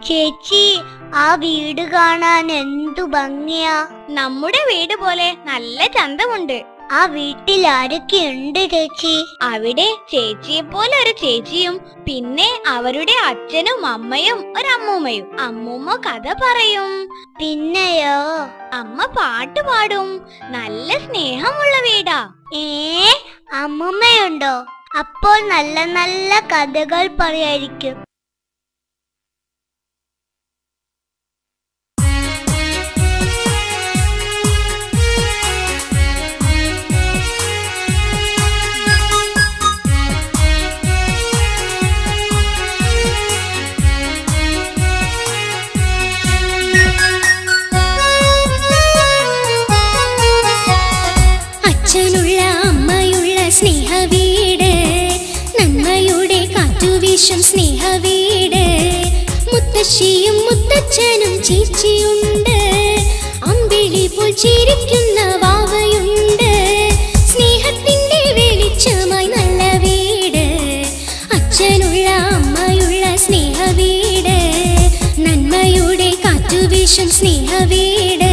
ചേച്ചി ആ വീട് കാണാൻ എന്തു ഭംഗിയാ നമ്മുടെ വീട് പോലെ നല്ല ചന്തമുണ്ട് ആ വീട്ടിൽ ആരൊക്കെയുണ്ട് ചേച്ചി അവിടെ ചേച്ചിയെ പോലെ ഒരു ചേച്ചിയും പിന്നെ അവരുടെ അച്ഛനും അമ്മയും ഒരു അമ്മൂമ്മയും അമ്മൂമ്മ കഥ പറയും പിന്നെയോ അമ്മ പാട്ട് പാടും നല്ല സ്നേഹമുള്ള വീടാ ഏ അമ്മുമ്മയുണ്ടോ അപ്പോൾ നല്ല നല്ല കഥകൾ പറയായിരിക്കും അച്ഛനുള്ള അമ്മയുള്ള സ്നേഹവീട് നന്മയുടെ കാറ്റുവീശും സ്നേഹവീട് മുത്തശ്ശിയും മുത്തച്ഛനും ചേച്ചിയുണ്ട് അമ്പിളി പോൽ ചിരിക്കുന്ന വാവയുണ്ട് സ്നേഹത്തിന്റെ വെളിച്ചമായി നല്ല വീട് അച്ഛനുള്ള അമ്മയുള്ള സ്നേഹവീട് നന്മയുടെ കാറ്റുവീശും സ്നേഹവീട്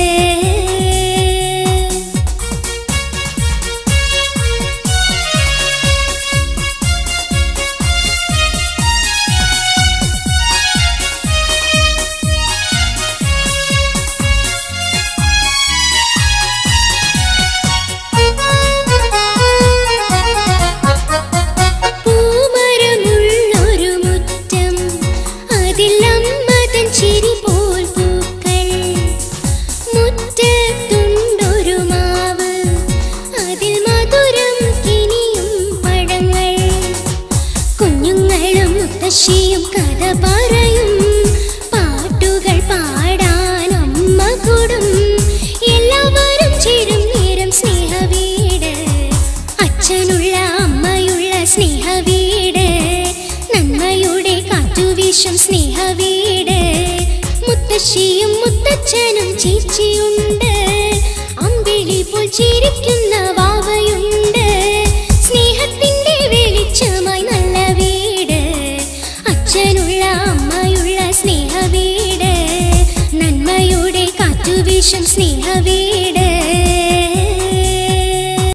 പൂമരമുള്ളൊരു മുറ്റം അതിൽ അമ്മതൻ ചിരി പോൽ പൂക്കൾ മുറ്റത്തുണ്ടൊരു മാവ് അതിൽ മധുരം കിനിയും പഴങ്ങൾ കുഞ്ഞുങ്ങളും മുത്തശ്ശിയും കഥ പറയും പാട്ടുകൾ പാടാൻ അമ്മ കൂടും എല്ലാവരും ചേരും നേരം സ്നേഹവീട് അച്ഛനുള്ള അമ്മയുള്ള സ്നേഹവീട് നന്മയുടെ കാറ്റുവീശും സ്നേഹവീട് മുത്തശ്ശിയും മുത്തച്ഛനും ചേച്ചിയുണ്ട് അമ്പിളി പോൽ ചിരിക്കുന്ന വാവയുണ്ട് സ്നേഹത്തിന്റെ വെളിച്ചമായി നല്ല വീട് അച്ഛനുള്ള അമ്മയുള്ള സ്നേഹവീട് നന്മയുടെ കാറ്റുവീശും സ്നേഹവീട്